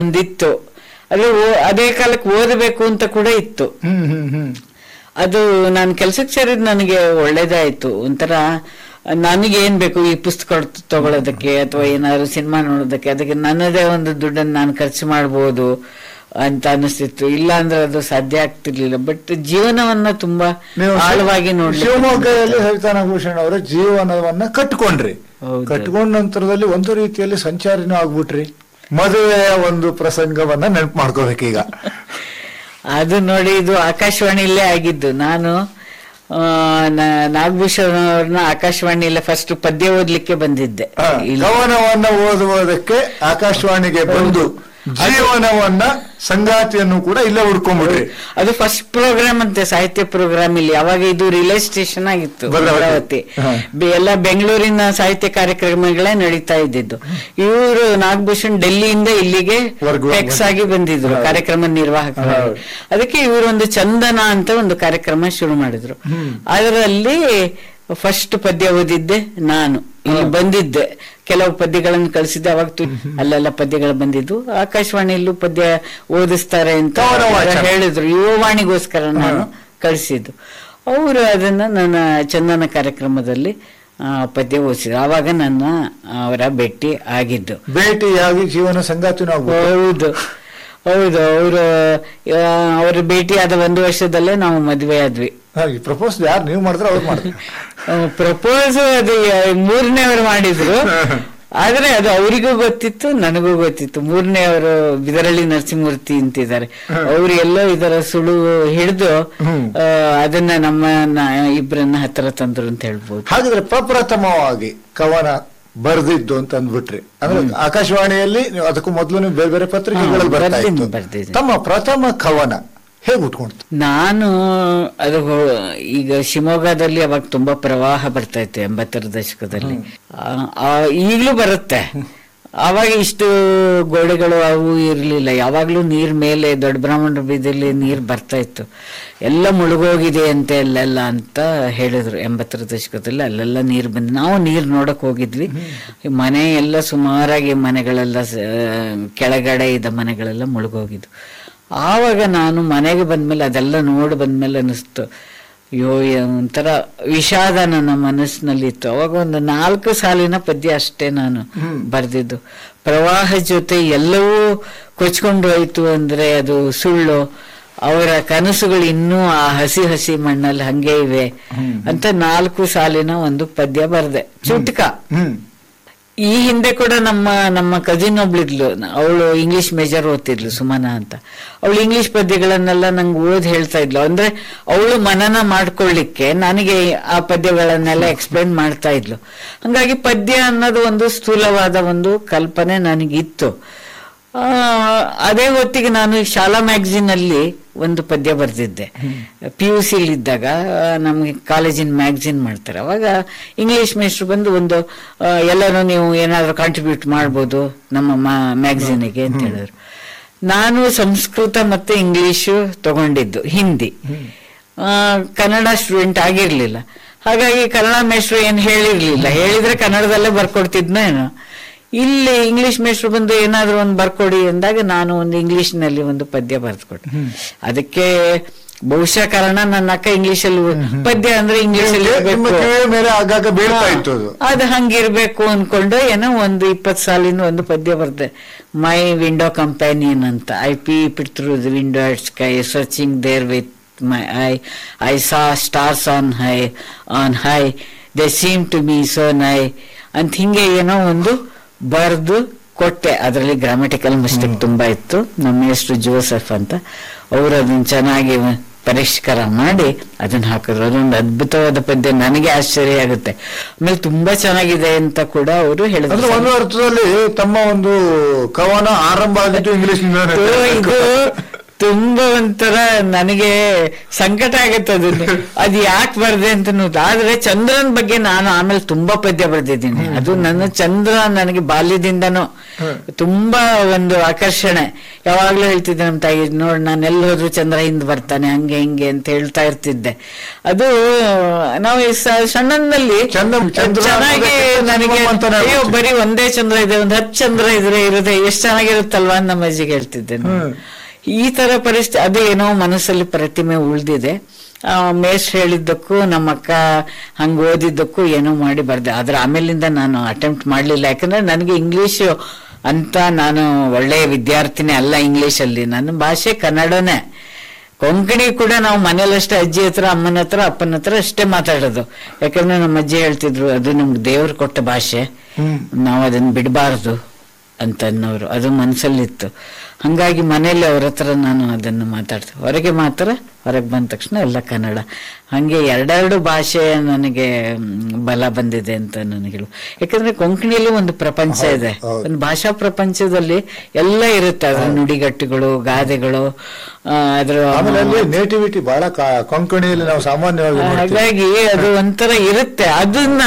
ಒಂದಿತ್ತು ಅದು ಓ- ಅದೇ ಕಾಲಕ್ಕೆ ಓದಬೇಕು ಅಂತ ಕೂಡ ಇತ್ತು ಹ್ಮ್ ಹ್ಮ್ ಹ್ಮ್ ಅದು ನಾನು ಕೆಲ್ಸಕ್ಕೆ ಸೇರಿದ್ ನನಗೆ ಒಳ್ಳೇದಾಯ್ತು ಒಂಥರ ನನಗೆ ಏನ್ ಬೇಕು ಈ ಪುಸ್ತಕ ತಗೊಳ್ಳೋದಕ್ಕೆ ಅಥವಾ ಏನಾದ್ರು ಸಿನಿಮಾ ನೋಡೋದಕ್ಕೆ ಅದಕ್ಕೆ ನನ್ನದೇ ಒಂದು ದುಡ್ಡನ್ನು ನಾನು ಖರ್ಚು ಮಾಡ್ಬೋದು ಅಂತ ಅನಿಸ್ತಿತ್ತು ಇಲ್ಲ ಅಂದ್ರೆ ಅದು ಸಾಧ್ಯ ಆಗ್ತಿರ್ಲಿಲ್ಲ ಬಟ್ ಜೀವನವನ್ನ ತುಂಬಾ ನೀವು ಆಳವಾಗಿ ನೋಡಿ ಶಿವಮೊಗ್ಗದಲ್ಲಿ ಸವಿತಾ ನಾಗಭೂಷಣ್ ಅವರ ಜೀವನವನ್ನ ಕಟ್ಕೊಂಡ್ರಿ ಹೌದು. ಕಟ್ಕೊಂಡ ನಂತರದಲ್ಲಿ ಒಂದು ರೀತಿಯಲ್ಲಿ ಸಂಚಾರಿನೂ ಆಗ್ಬಿಟ್ರಿ ಮದುವೆಯ ಒಂದು ಪ್ರಸಂಗವನ್ನ ನೆನಪು ಮಾಡ್ಕೋಬೇಕೀಗ ಅದು ನೋಡಿ ಇದು ಆಕಾಶವಾಣಿಯಲ್ಲೇ ಆಗಿದ್ದು ನಾನು ಆ, ನ- ನಾಗಭೂಷಣ್ ಅವ್ರನ್ನ ಆಕಾಶವಾಣಿಯಲ್ಲೇ ಫಸ್ಟ್ ಪದ್ಯ ಓದ್ಲಿಕ್ಕೆ ಬಂದಿದ್ದೆ ಆ, ಇಲ್ಲಿ. ಕವನವನ್ನ ಓದುವುದಕ್ಕೆ ಆಕಾಶವಾಣಿಗೆ ಬಂದು ಜೀವನವನ್ನ ಸಂಗಾತಿಯನ್ನು ಕೂಡ ಇಲ್ಲೇ ಹುಡ್ಕೊಂಡ್ಬಿಟ್ರಿ ಅದು ಫಸ್ಟ್ ಪ್ರೋಗ್ರಾಮ್ ಅಂತೆ ಸಾಹಿತ್ಯ ಪ್ರೋಗ್ರಾಮ್ ಇಲ್ಲಿ ಅವಾಗ ಇದು ರಿಲೇ ಸ್ಟೇಷನ್ ಆಗಿತ್ತು ಭದ್ರಾವತಿ. ಭದ್ರಾವತಿ ಹಾ. ಬೆ- ಎಲ್ಲ ಬೆಂಗಳೂರಿನ ಸಾಹಿತ್ಯ ಕಾರ್ಯಕ್ರಮಗಳೇ ನಡೀತಾ ಇದ್ದಿದ್ದು ಇವರು ನಾಗಭೂಷಣ್ ಡೆಲ್ಲಿಯಿಂದ ಇಲ್ಲಿಗೆ ವರ್ಗ- ಟೆಕ್ಸ್ ಆಗಿ ಬಂದಿದ್ರು ಹೌದು. ಕಾರ್ಯಕ್ರಮ ನಿರ್ವಾಹಕರು ಹೌದು. ಅದಕ್ಕೆ ಇವರು ಒಂದು ಚಂದನ ಅಂತ ಒಂದು ಕಾರ್ಯಕ್ರಮ ಶುರು ಮಾಡಿದ್ರು ಅದರಲ್ಲಿ ಫಸ್ಟ್ ಪದ್ಯ ಓದಿದ್ದೆ ನಾನು ಇಲ್ಲಿ ಬಂದಿದ್ದೆ ಕೆಲವು ಪದ್ಯಗಳನ್ನು ಕಳಿಸಿದ್ದೆ ಅವಾಗ ತು- ಅಲ್ಲೆಲ್ಲ ಪದ್ಯಗಳು ಬಂದಿದ್ದು ಆಕಾಶವಾಣಿಯಲ್ಲೂ ಪದ್ಯ ಓದಿಸ್ತಾರೆ ಅಂತ ಕವನ ವಾಚನ. ಹೇಳಿದ್ರು ಯುವವಾಣಿಗೋಸ್ಕರ ನಾನು ಕಳಿಸಿದ್ದು ಅವರು ಅದನ್ನ ನನ್ನ ಚಂದನ ಕಾರ್ಯಕ್ರಮದಲ್ಲಿ ಆ, ಪದ್ಯ ಓದಿಸಿದ್ರು ಆವಾಗ ನನ್ನ ಅವರ ಭೇಟಿ ಆಗಿದ್ದು ಭೇಟಿಯಾಗಿ ಜೀವನ ಸಂಗಾತಿನೂ ಆಗ್ಬಿಟ್ರು ಹೌದು ಹೌದು ಅವರು ಅವ್ರ ಭೇಟಿ ಆದ ಒಂದು ವರ್ಷದಲ್ಲೇ ನಾವು ಮದುವೆ ಆದ್ವಿ ಪ್ರಪೋಸ್ ಯಾರು ನೀವು ಮಾಡಿದ್ರೆ ಅವ್ರು ಮಾಡಿದ್ರು ಪ್ರಪೋಸ್ ಅದು ಮೂರನೇವರು ಮಾಡಿದ್ರು ಆದ್ರೆ ಅದು ಅವರಿಗೂ ಗೊತ್ತಿತ್ತು ನನಗೂ ಗೊತ್ತಿತ್ತು ಮೂರನೇ ಅವರು ಬಿದರಳ್ಳಿ ನರಸಿಂಹಮೂರ್ತಿ ಅಂತಿದ್ದಾರೆ ಅವ್ರು ಎಲ್ಲೋ ಇದರ ಸುಳು ಹಿಡಿದು ಹ್ಮ್. ಅದನ್ನ ನಮ್ಮ ಇಬ್ಬರನ್ನ ಹತ್ತಿರ ತಂದ್ರು ಅಂತ ಹೇಳ್ಬೋದು ಹಾಗಾದ್ರೆ ಪ್ರಪ್ರಥಮವಾಗಿ ಕವನ ಬರೆದಿದ್ದು ಅಂತ ಅಂದ್ಬಿಟ್ರಿ ಅಂದ್ರೆ ಆಕಾಶವಾಣಿಯಲ್ಲಿ ನೀವು ಅದಕ್ಕೂ ಮೊದಲು ನೀವು ಬೇರೆ ಬೇರೆ ಪತ್ರಿಕೆಗಳಲ್ಲಿ ಹಾ, ಬರ್ತಾ ಬರ್ದಿದ್ದೀನಿ, ಇತ್ತು ಬರ್ದಿದ್ದೀನಿ. ತಮ್ಮ ಪ್ರಥಮ ಕವನ ಹೇಗೆ ಉಟ್ಕೊಂಡ್ತು ನಾನು ಅದು ಹೋ- ಈಗ ಶಿವಮೊಗ್ಗದಲ್ಲಿ ಅವಾಗ ತುಂಬಾ ಪ್ರವಾಹ ಬರ್ತಾ ಇತ್ತು ಎಂಬತ್ತರ ದಶಕದಲ್ಲಿ ಆ- ಆ, ಈಗ್ಲೂ ಬರುತ್ತೆ ಆವಾಗ ಇಷ್ಟು ಗೋಡೆಗಳು ಅವು ಇರಲಿಲ್ಲ ಯಾವಾಗ್ಲೂ ನೀರ್ ಮೇಲೆ ದೊಡ್ಡ ಬ್ರಾಹ್ಮಣರ ಬೀದಿಯಲ್ಲಿ ನೀರ್ ಬರ್ತಾ ಇತ್ತು ಎಲ್ಲ ಮುಳುಗೋಗಿದೆ ಅಂತೆ ಅಲ್ಲೆಲ್ಲ ಅಂತ ಹೇಳಿದ್ರು ಎಂಬತ್ತರ ದಶಕದಲ್ಲಿ ಅಲ್ಲೆಲ್ಲ ನೀರ್ ಬಂದು ನಾವು ನೀರ್ ನೋಡಕ್ ಹೋಗಿದ್ವಿ ಈ ಮನೆ ಎಲ್ಲ ಸುಮಾರಾಗಿ ಮನೆಗಳೆಲ್ಲ ಸ- ಕೆಳಗಡೆ ಇದ್ದ ಮನೆಗಳೆಲ್ಲ ಮುಳುಗೋಗಿದ್ವು ಆವಾಗ ನಾನು ಮನೆಗೆ ಬಂದ್ಮೇಲೆ ಅದೆಲ್ಲ ನೋಡಿ ಬಂದ್ಮೇಲೆ ಅನಿಸ್ತು ಅಯ್ಯೋ ಏ- ಒಂಥರ ವಿಷಾದ ನನ್ನ ಮನಸ್ಸಿನಲ್ಲಿ ಇತ್ತು ಅವಾಗ ಒಂದು ನಾಲ್ಕು ಸಾಲಿನ ಪದ್ಯ ಅಷ್ಟೇ ನಾನು ಬರೆದಿದ್ದು ಪ್ರವಾಹ ಜೊತೆ ಎಲ್ಲವೂ ಕೊಚ್ಕೊಂಡು ಹೋಯ್ತು ಅಂದ್ರೆ ಅದು ಸುಳ್ಳು ಅವರ ಕನಸುಗಳು ಇನ್ನೂ ಆ ಹಸಿ ಹಸಿ ಮಣ್ಣಲ್ಲಿ ಹಂಗೆ ಇವೆ ಅಂತ ನಾಲ್ಕು ಸಾಲಿನ ಒಂದು ಪದ್ಯ ಬರೆದೆ ಚುಟ್ಕ ಹ್ಮ್ ಈ ಹಿಂದೆ ಕೂಡ ನಮ್ಮ ನಮ್ಮ ಕಜಿನ್ ಒಬ್ಳಿದ್ಲು ಅವಳು ಇಂಗ್ಲಿಷ್ ಮೇಜರ್ ಓದ್ತಿದ್ಲು ಸುಮನ ಅಂತ ಅವಳು ಇಂಗ್ಲಿಷ್ ಪದ್ಯಗಳನ್ನೆಲ್ಲ ನಂಗೆ ಓದ್ ಹೇಳ್ತಾ ಇದ್ಲು ಅಂದ್ರೆ ಅವಳು ಮನನ ಮಾಡ್ಕೊಳ್ಳಿಕ್ಕೆ ನನಗೆ ಆ ಪದ್ಯಗಳನ್ನೆಲ್ಲ ಎಕ್ಸ್ಪ್ಲೇನ್ ಮಾಡ್ತಾ ಇದ್ಲು ಹಂಗಾಗಿ ಪದ್ಯ ಅನ್ನೋದು ಒಂದು ಸ್ಥೂಲವಾದ ಒಂದು ಕಲ್ಪನೆ ನನಗಿತ್ತು ಆ, ಅದೇ ಹೊತ್ತಿಗೆ ನಾನು ಶಾಲಾ ಮ್ಯಾಗಝಿನ್ ಅಲ್ಲಿ ಒಂದು ಪದ್ಯ ಬರೆದಿದ್ದೆ ಪಿ ಯು ಇದ್ದಾಗ ಆ, ನಮ್ಗೆ ಕಾಲೇಜಿನ ಮ್ಯಾಗಝಿನ್ ಮಾಡ್ತಾರೆ ಅವಾಗ ಇಂಗ್ಲಿಷ್ ಮೇಸ್ಟ್ರು ಬಂದು ಒಂದು ಆ, ಎಲ್ಲರೂ ನೀವು ಏನಾದರೂ ಕಾಂಟ್ರಿಬ್ಯೂಟ್ ಮಾಡ್ಬೋದು ನಮ್ಮ ಮ್ಯಾಗಝಿನಿಗೆ ಅಂತ ಹೇಳಿದ್ರು ನಾನು ಸಂಸ್ಕೃತ ಮತ್ತೆ ಇಂಗ್ಲಿಷು ತಗೊಂಡಿದ್ದು ಹಿಂದಿ ಆ, ಕನ್ನಡ ಸ್ಟೂಡೆಂಟ್ ಆಗಿರ್ಲಿಲ್ಲ ಹಾಗಾಗಿ ಕನ್ನಡ ಮೇಷ್ಟ್ರು ಏನು ಹೇಳಿರ್ಲಿಲ್ಲ ಹೇಳಿದ್ರೆ ಕನ್ನಡದಲ್ಲೇ ಬರ್ಕೊಡ್ತಿದ್ನೋ ಏನೋ ಇಲ್ಲಿ ಇಂಗ್ಲಿಷ್ ಮೇಷ್ಟ್ರು ಬಂದು ಏನಾದ್ರು ಒಂದು ಬರ್ಕೊಡಿ ಅಂದಾಗ ನಾನು ಒಂದು ಇಂಗ್ಲಿಷ್ನಲ್ಲಿ ಒಂದು ಪದ್ಯ ಬರ್ದ್ಕೊಟ್ಟೆ ಅದಕ್ಕೆ ಬಹುಶಃ ಕಾರಣ ನನ್ನ ಅಕ್ಕ ಇಂಗ್ಲಿಷಲ್ಲಿ ಪದ್ಯ ಅಂದ್ರೆ ಇಂಗ್ಲಿಷಲ್ಲಿ ನಿಮ್ಮ ಇರ್ಬೇಕು. ಕಿವಿಯ ಮೇಲೆ ಆಗಾಗ ಬೀಳ್ತಾ ಇತ್ತು ಅದು ಅದು ಹಂಗಿರ್ಬೇಕು ಅನ್ಕೊಂಡು ಏನೋ ಒಂದು ಇಪ್ಪತ್ತು ಸಾಲಿನ ಒಂದು ಪದ್ಯ ಬರ್ದೆ ಮೈ ವಿಂಡೋ ಕಂಪ್ಯಾನಿಯನ್ ಅಂತ I pee it through the window at sky searching there with my eye I saw stars on high on high they seem to me so nigh ಅಂತ ಹಿಂಗೆ ಏನೋ ಒಂದು ಬರ್ದು ಕೊಟ್ಟೆ ಅದರಲ್ಲಿ ಗ್ರಾಮೆಟಿಕಲ್ ಮಿಸ್ಟೇಕ್ ತುಂಬಾ ಇತ್ತು ನಮ್ಮ ಹೆಸರು ಜೋಸೆಫ್ ಅಂತ ಅವರು ಅದನ್ನ ಚೆನ್ನಾಗಿ ಪರಿಷ್ಕಾರ ಮಾಡಿ ಅದನ್ನ ಹಾಕಿದ್ರು ಅದೊಂದು ಅದ್ಭುತವಾದ ಪದ್ಯ ನನಗೆ ಆಶ್ಚರ್ಯ ಆಗುತ್ತೆ ಆಮೇಲೆ ತುಂಬಾ ಚೆನ್ನಾಗಿದೆ ಅಂತ ಕೂಡ ಅವರು ಅಂದ್ರೆ ಹೇಳಿದ್ರು ಒಂದು ಅರ್ಥದಲ್ಲಿ ತಮ್ಮ ಒಂದು ಕವನ ಆರಂಭ ಆಗಿದ್ದು ಇಂಗ್ಲಿಷ್ ಇದು ಇದು ತುಂಬಾ ಒಂಥರ ನನಗೆ ಸಂಕಟ ಆಗತ್ತೆ ಅದನ್ನ ಅದು ಯಾಕೆ ಬರ್ದೆ ಅಂತ ಆದ್ರೆ ಚಂದ್ರನ್ ಬಗ್ಗೆ ನಾನು ಆಮೇಲೆ ತುಂಬಾ ಪದ್ಯ ಬರೆದಿದ್ದೀನಿ ಅದು ನನ್ನ ಚಂದ್ರ ನನಗೆ ಬಾಲ್ಯದಿಂದನೂ ತುಂಬಾ ಒಂದು ಆಕರ್ಷಣೆ ಯಾವಾಗ್ಲೂ ಹೇಳ್ತಿದ್ದೆ ನಮ್ಮ ತಾಯಿ ನೋಡ್ ನಾನು ಎಲ್ಲಿ ಹೋದ್ರು ಚಂದ್ರ ಹಿಂದ್ ಬರ್ತಾನೆ ಹಂಗೆ ಹಿಂಗೆ ಅಂತ ಹೇಳ್ತಾ ಇರ್ತಿದ್ದೆ ಅದು ನಾವು ಈ ಸ- ಸಣ್ಣನಲ್ಲಿ ಚಂದ್ರ- ಚಂದ್ರ ಚೆನ್ನಾಗಿ ಅನ್ನೋದಕ್ಕೆ ನನಗೆ ಸುಮ್ಮನೆ ಅಂತಾನೆ ಅಯ್ಯೋ ಆಗುತ್ತೆ. ಬರೀ ಒಂದೇ ಚಂದ್ರ ಇದೆ ಒಂದ್ ಹತ್ತು ಚಂದ್ರ ಇದ್ರೆ ಇರುತ್ತೆ ಎಷ್ಟು ಚೆನ್ನಾಗಿರುತ್ತಲ್ವಾ ಅಂತ ನಮ್ಮ ಅಜ್ಜಿಗೆ ಹೇಳ್ತಿದ್ದೆ ನಾನು. ಹ್ಮ್. ಈ ತರ ಪರಿಸ್ಥಿತಿ ಅದು ಏನೋ ಮನಸ್ಸಲ್ಲಿ ಪ್ರತಿಮೆ ಉಳ್ದಿದೆ ಆ, ಮೇಷ್ ಹೇಳಿದ್ದಕ್ಕೂ ನಮ್ಮ ಅಕ್ಕ ಹಂಗ ಓದಿದ್ದಕ್ಕೂ ಏನೋ ಮಾಡಿ ಬರ್ದೆ ಆದ್ರೆ ಆಮೇಲಿಂದ ನಾನು ಅಟೆಂಪ್ಟ್ ಮಾಡ್ಲಿಲ್ಲ ಯಾಕಂದ್ರೆ ನನಗೆ ಇಂಗ್ಲಿಷ್ ಅಂತ ನಾನು ಒಳ್ಳೆಯ ವಿದ್ಯಾರ್ಥಿನಿ ಅಲ್ಲ ಇಂಗ್ಲಿಷ್ ಅಲ್ಲಿ ನನ್ನ ಭಾಷೆ ಕನ್ನಡನೇ ಕೊಂಕಣಿ ಕೂಡ ನಾವು ಮನೇಲಷ್ಟೇ ಅಜ್ಜಿ ಹತ್ರ ಅಮ್ಮನ ಹತ್ರ ಅಪ್ಪನ ಹತ್ರ ಅಷ್ಟೇ ಮಾತಾಡೋದು ಯಾಕಂದ್ರೆ ನಮ್ಮ ಅಜ್ಜಿ ಹೇಳ್ತಿದ್ರು ಅದು ನಮ್ಗೆ ದೇವ್ರು ಕೊಟ್ಟ ಭಾಷೆ ಹ್ಮ್. ನಾವು ಅದನ್ನ ಬಿಡಬಾರ್ದು ಅಂತ ಅನ್ನೋರು ಅದು ಮನಸ್ಸಲ್ಲಿತ್ತು ಹಂಗಾಗಿ ಮನೆಯಲ್ಲಿ ಅವ್ರ ಹತ್ರ ನಾನು ಅದನ್ನು ಮಾತಾಡ್ತೆ ಹೊರಗೆ ಮಾತ್ರ ಹೊರಗೆ ಬಂದ ತಕ್ಷಣ ಎಲ್ಲ ಕನ್ನಡ ಹಂಗೆ ಎರಡೆರಡು ಭಾಷೆ ನನಗೆ ಮ್, ಬಲ ಬಂದಿದೆ ಅಂತ ನನಗೆ ಹೇಳು ಯಾಕಂದ್ರೆ ಕೊಂಕಣಿಯಲ್ಲಿ ಒಂದು ಪ್ರಪಂಚ ಇದೆ ಹೌದು. ಒಂದು ಭಾಷಾ ಪ್ರಪಂಚದಲ್ಲಿ ಎಲ್ಲ ಇರುತ್ತೆ ಅದರ ನುಡಿಗಟ್ಟುಗಳು ಗಾದೆಗಳು ಆ, ಅದರ ಆಮೇಲೆ ಅಲ್ಲಿ ನೇಟಿವಿಟಿ ಬಹಳ ಕಾ- ಕೊಂಕಣಿಯಲ್ಲಿ ನಾವು ಸಾಮಾನ್ಯವಾಗಿ ನೋಡ್ತೀವಿ. ಹಾಗಾಗಿ ಅದು ಒಂಥರ ಇರುತ್ತೆ ಅದನ್ನ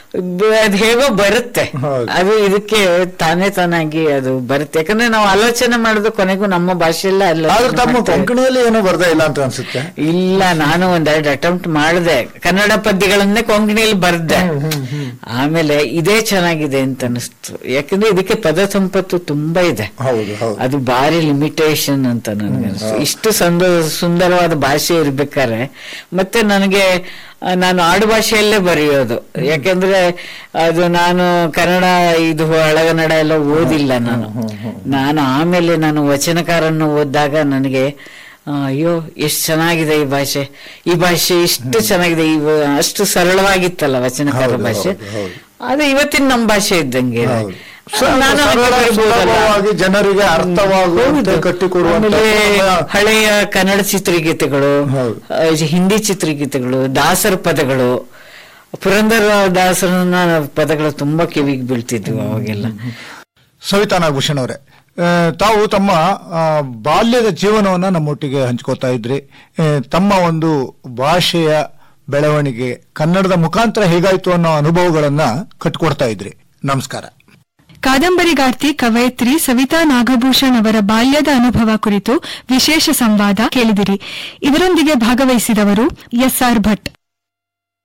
ಬ- ಅದ್ ಹೇಗೋ ಬರುತ್ತೆ ಹೌದು. ಅದು ಇದಕ್ಕೆ ತಾನೇ ತಾನಾಗಿ ಅದು ಬರುತ್ತೆ ಯಾಕಂದ್ರೆ ನಾವು ಆಲೋಚನೆ ಮಾಡೋದು ಕೊನೆಗೂ ನಮ್ಮ ಭಾಷೆಯಲ್ಲೇ ಆದ್ರೆ ಆಲೋಚನೆ ತಮ್ಮ ಮಾಡ್ತೇವೆ. ಕೊಂಕಣಿಯಲ್ಲಿ ಏನೋ ಬರ್ದೇ ಇಲ್ಲ ಅಂತ ಅನ್ಸುತ್ತೆ ಇಲ್ಲ ನಾನು ಒಂದೆರಡು ಅಟೆಂಪ್ಟ್ ಮಾಡಿದೆ ಕನ್ನಡ ಪದ್ಯಗಳನ್ನೇ ಕೊಂಕಣಿಯಲ್ಲಿ ಬರ್ದೆ ಆಮೇಲೆ ಇದೇ ಚೆನ್ನಾಗಿದೆ ಅಂತ ಅನಿಸ್ತು ಯಾಕಂದ್ರೆ ಇದಕ್ಕೆ ಪದ ಸಂಪತ್ತು ತುಂಬಾ ಇದೆ ಹೌದು ಹೌದು ಅದು ಭಾರಿ ಲಿಮಿಟೇಷನ್ ಅಂತ ನನಗೆ ಅನಿಸ್ತು ಇಷ್ಟು ಸಂದ ಸುಂದರವಾದ ಭಾಷೆ ಇರ್ಬೇಕಾದ್ರೆ ಮತ್ತೆ ನನಗೆ ಆ, ನಾನು ಆಡು ಭಾಷೆಯಲ್ಲೇ ಬರೆಯೋದು ಯಾಕೆಂದ್ರೆ ಅದು ನಾನು ಕನ್ನಡ ಇದು ಹಳಗನ್ನಡ ಎಲ್ಲ ಓದಿಲ್ಲ ನಾನು ನಾನು ಆಮೇಲೆ ನಾನು ವಚನಕಾರನ್ನು ಓದಿದಾಗ ನನಗೆ ಆ, ಅಯ್ಯೋ ಎಷ್ಟು ಚೆನ್ನಾಗಿದೆ ಈ ಭಾಷೆ ಈ ಭಾಷೆ ಇಷ್ಟು ಚೆನ್ನಾಗಿದೆ ಈ ವ- ಅಷ್ಟು ಸರಳವಾಗಿತ್ತಲ್ಲ ವಚನಕಾರ ಹೌದು, ಭಾಷೆ ಹೌದು, ಹೌದು. ಅದು ಇವತ್ತಿನ ನಮ್ಮ ಭಾಷೆ ಇದ್ದಂಗೆ ಇದೆ. ಹೌದು. ಸ- ನಾನು ಹಾಗೆ ಸರಳ, ಬರಿಬೋದಲ್ಲ. ಸುಲಭವಾಗಿ ಜನರಿಗೆ ಅರ್ಥವಾಗುವಂತೆ ಹೌದು. ಕಟ್ಟಿಕೊಡುವಂತ ಆಮೇಲೆ ಹಳೆಯ ಕನ್ನಡ ಚಿತ್ರಗೀತೆಗಳು ಹೌದು. ಆ, ಹಿಂದಿ ಚಿತ್ರಗೀತೆಗಳು ದಾಸರ ಪದಗಳು ಪುರಂದರ ದಾಸರನ್ನ ಪದಗಳು ತುಂಬಾ ಕಿವಿಗೆ ಬೀಳ್ತಿದ್ವು ಅವಾಗೆಲ್ಲ ಸವಿತಾ ನಾಗಭೂಷಣ್ ಅವರೇ ಆ, ತಾವು ತಮ್ಮ ಆ, ಬಾಲ್ಯದ ಜೀವನವನ್ನ ನಮ್ಮೊಟ್ಟಿಗೆ ಹಂಚ್ಕೋತಾ ಇದ್ರಿ ಆ, ತಮ್ಮ ಒಂದು ಭಾಷೆಯ ಬೆಳವಣಿಗೆ ಕನ್ನಡದ ಮುಖಾಂತರ ಹೇಗಾಯ್ತು ಅನ್ನೋ ಅನುಭವಗಳನ್ನ ಕಟ್ಕೊಡ್ತಾ ಇದ್ರಿ ನಮಸ್ಕಾರ ಕಾದಂಬರಿಗಾರ್ತಿ ಕವಯತ್ರಿ ಸವಿತಾ ನಾಗಭೂಷಣ್ ಅವರ ಬಾಲ್ಯದ ಅನುಭವ ಕುರಿತು ವಿಶೇಷ ಸಂವಾದ ಕೇಳಿದಿರಿ ಇವರೊಂದಿಗೆ ಭಾಗವಹಿಸಿದವರು ಎಸ್ಆರ್ ಭಟ್